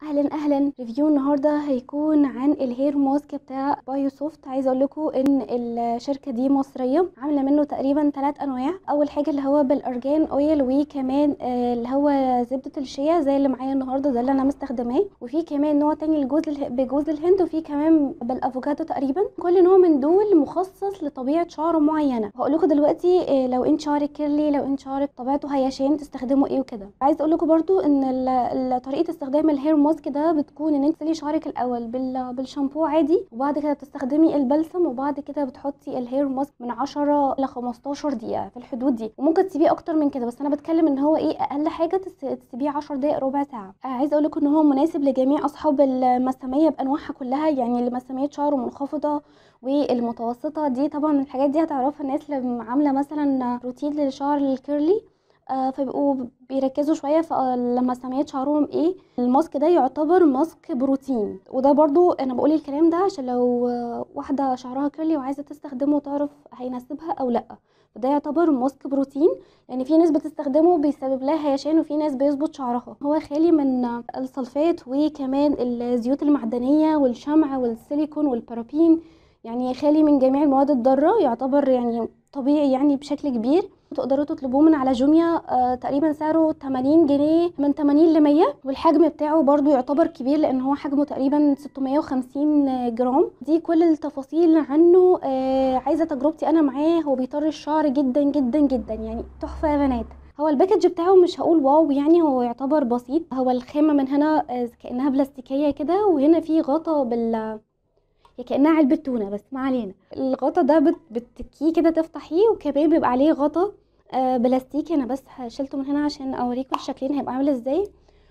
اهلا اهلا ريفيو النهارده هيكون عن الهير ماسك بتاع بايو سوفت عايزه اقول لكم ان الشركه دي مصريه عامله منه تقريبا ثلاث انواع اول حاجه اللي هو بالارجان اويل وكمان آه، اللي هو زبده الشيا زي اللي معايا النهارده ده اللي انا مستخدماه وفي كمان نوع تاني الجوز اله- بجوز الهند وفي كمان بالافوكادو تقريبا كل نوع من دول مخصص لطبيعه شعر معينه هقول لكم دلوقتي آه، لو انت شعرك كيرلي لو انت شعرك طبيعته هيشان تستخدموا ايه وكده عايز اقول لكم برضو ان ال- ال- طريقه استخدام الهير ماسك ده بتكون ان انت تغسلي شعرك الاول بال- بالشامبو عادي وبعد كده بتستخدمي البلسم وبعد كده بتحطي الهير ماسك من 10 ل 15 دقيقه في الحدود دي وممكن تسيبيه اكتر من كده بس انا بتكلم ان هو ايه اقل حاجه تس- تسيبيه 10 دقائق ربع ساعه آه، عايزه اقول لكم ان هو مناسب لجميع اصحاب المساميه بانواعها كلها يعني اللي مساميه شعره منخفضه والمتوسطه دي طبعا الحاجات دي هتعرفها الناس اللي عامله مثلا روتين للشعر الكيرلي آه، فبيبقوا بيركزوا شويه في آه، لما سميت شعرهم ايه الماسك ده يعتبر ماسك بروتين وده برضو انا بقول الكلام ده عشان لو آه، واحده شعرها كيرلي وعايزه تستخدمه تعرف هيناسبها او لا فده يعتبر ماسك بروتين لان في ناس بتستخدمه بيسبب لها هيشان وفي ناس بيظبط شعرها هو خالي من آه، السلفات وكمان الزيوت المعدنيه والشمع والسيليكون والبارابين يعني خالي من جميع المواد الضاره يعتبر يعني طبيعي يعني بشكل كبير تقدروا تطلبوه من على جوميا آه تقريبا سعره 80 جنيه من 80 ل 100 والحجم بتاعه برضو يعتبر كبير لان هو حجمه تقريبا 650 جرام دي كل التفاصيل عنه آه عايزه تجربتي انا معاه هو بيطر الشعر جدا جدا جدا يعني تحفه يا بنات هو الباكج بتاعه مش هقول واو يعني هو يعتبر بسيط هو الخامه من هنا آه كانها بلاستيكيه كده وهنا في غطا بال هي كانها علبه تونه بس ما علينا الغطا ده بت- بتكيه كده تفتحيه وكمان بيبقى عليه غطا آه، بلاستيكي انا بس شلته من هنا عشان اوريكم الشكلين هيبقى عامل ازاي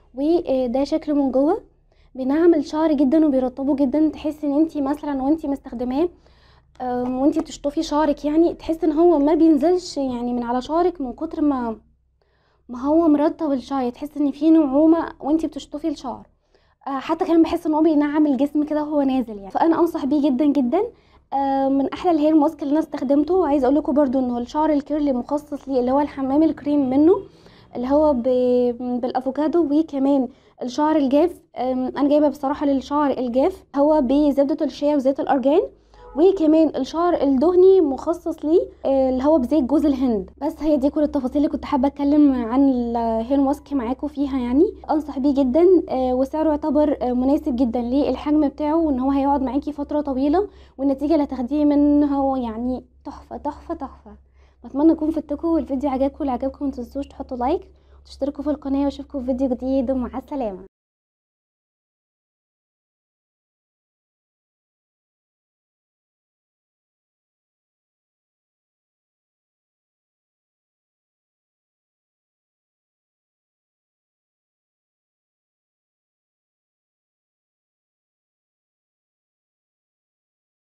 وده شكله من جوه بينعم الشعر جدا وبيرطبه جدا تحس ان انتي مثلا وانتي مستخدماه آم، وانتي بتشطفي شعرك يعني تحس ان هو ما بينزلش يعني من على شعرك من كتر ما ما هو مرطب الشعر تحس ان فيه نعومه وانتي بتشطفي الشعر آه، حتى كمان بحس ان هو بينعم الجسم كده وهو نازل يعني فانا انصح بيه جدا جدا آه، من احلى الهير ماسك اللي انا استخدمته وعايزه اقول لكم برضو انه الشعر الكيرلي مخصص ليه اللي هو الحمام الكريم منه اللي هو ب- بالافوكادو وكمان الشعر الجاف آم، انا جايبه بصراحه للشعر الجاف هو بزبده الشيا وزيت الارجان وكمان الشعر الدهني مخصص ليه آه، اللي هو بزيت جوز الهند بس هي دي كل التفاصيل اللي كنت حابه اتكلم عن الهير ماسك معاكم فيها يعني انصح بيه جدا آه، وسعره يعتبر آه، مناسب جدا للحجم بتاعه وان هو هيقعد معاكي فتره طويله والنتيجه اللي هتاخديه منه هو يعني تحفه تحفه تحفه بتمنى يكون فدتكم والفيديو عجبكم اللي عجبكم متنسوش تحطوا لايك وتشتركوا في القناه واشوفكم في فيديو جديد ومع السلامه